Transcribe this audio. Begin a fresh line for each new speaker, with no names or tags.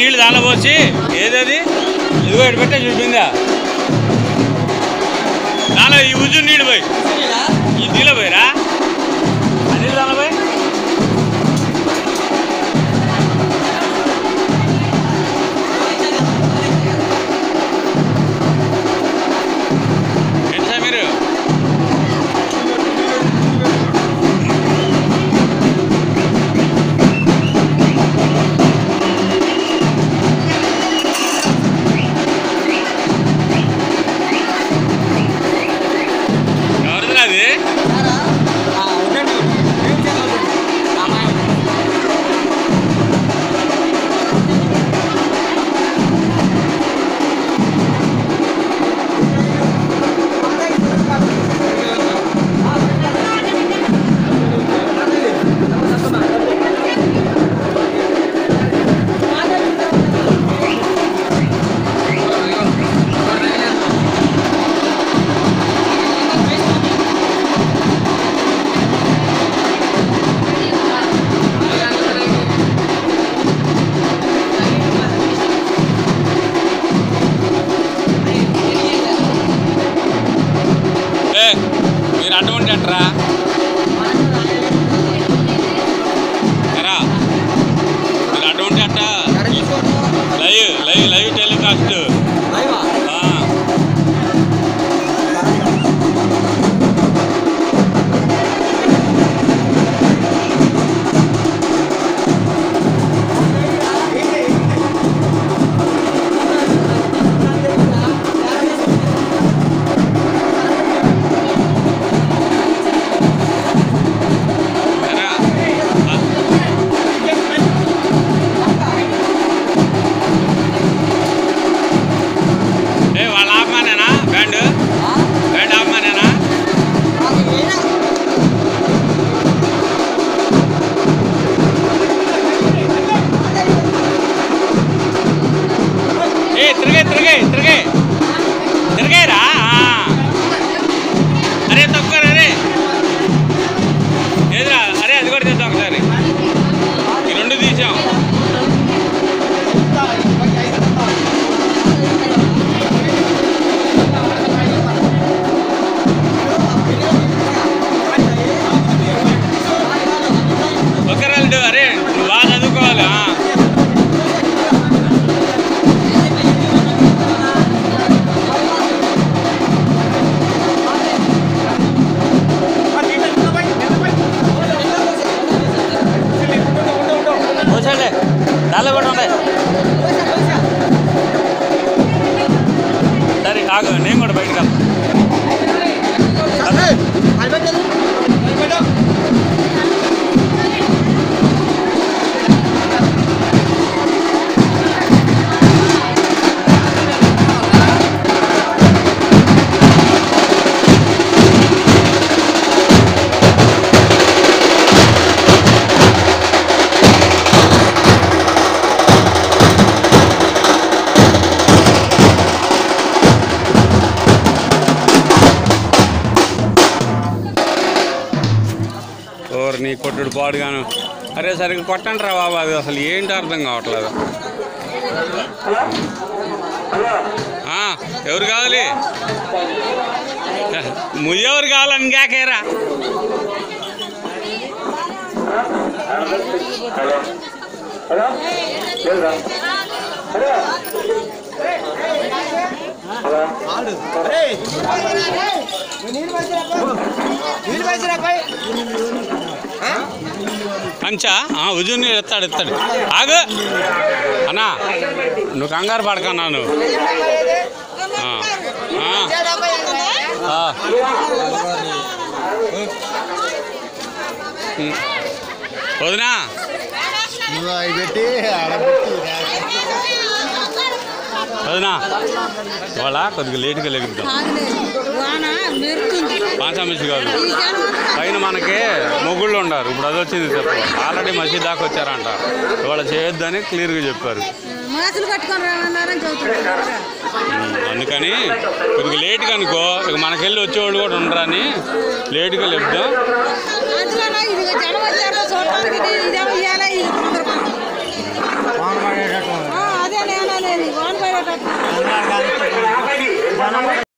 నీళ్ళు దానిలో పోసి ఏదది ఇదిగో ఇటు పెట్టే చూపిందా దానిలో ఈ ఉజు నీళ్ళు పోయి ఈ దీనిలో పోయిరా ఆ నీళ్ళు దానిలో పోయి ఏంటి సార్ మీరు ఎవరిది అది ఏ మీరు అటువంటి అంటారా ఎరా మీరు అటువంటి అంట లైవ్ లైవ్ లైవ్ టెలికాస్ట్ ఆ. ఎరా ఆ. ఏ వాళ్ళ ఆపమానేనా బ్యాండ్ బ్యాండ్ ఆపమానేనా ఏ తిరిగే తిరిగే తిరిగే తిరిగేరా అరే తక్కువ అరే ఏదిరా అరే అది కూడా తెద్దాం ఒకసారి ఈ రెండు తీసాం ఒకరాళ్ళు అరే నువ్వు బాగా చదువుకోవాలి ఆ. వచ్చండి దానిలో కూడా ఉన్నాయి సరే ఆగు నేను కూడా బయటకు వెళ్తాను ఓర్ నీ కొట్టుడు పాడుగాను అరే సరిగ్గా కొట్టండి రా బాబు అది అసలు ఏంటి అర్థం కావట్లేదు ఆ, ఎవరు కావాలి ముయ్యెవరు కావాలని ఇంకాకేరా కంచా ఉజు నీళ్ళు ఎత్తాడు ఎత్తాడు ఆగు అన్నా నువ్వు కంగారు పడకన్నా నువ్వు ఆ, ఆ, ఆ. ఉమ్. వదినా
నువ్వు అవి పెట్టి ఆడబెట్టి
వదినా వాళ్ళ కొద్దిగా లేటుగా లెగుద్దాం
వాన మెరుతుంది
పాంచా మిర్చి కాదు
ఈ జనం
పైన మనకి మొగుళ్ళు ఉండారు ఇప్పుడు అది వచ్చింది చెప్పు ఆల్రెడీ మసీద్ దాకా వచ్చారంట ఇవాళ చేయొద్దని క్లియర్గా చెప్పారు
మాసులు కట్టుకొని రామన్నారని చెబుతున్నారు
ఉమ్, అందుకని కొద్దిగా లేట్గా అనుకో ఇక మనకెళ్ళి వచ్చేవాళ్ళు కూడా ఉండరని లేట్గా చెప్దాం
అందులోనా ఇది జనం వచ్చారు చూడటానికి ఇది- ఇదేమో ఇయ్యాలా ఇది తొందరగా
వాన పడేటట్టు ఉంది.
ఆ, పెట్టు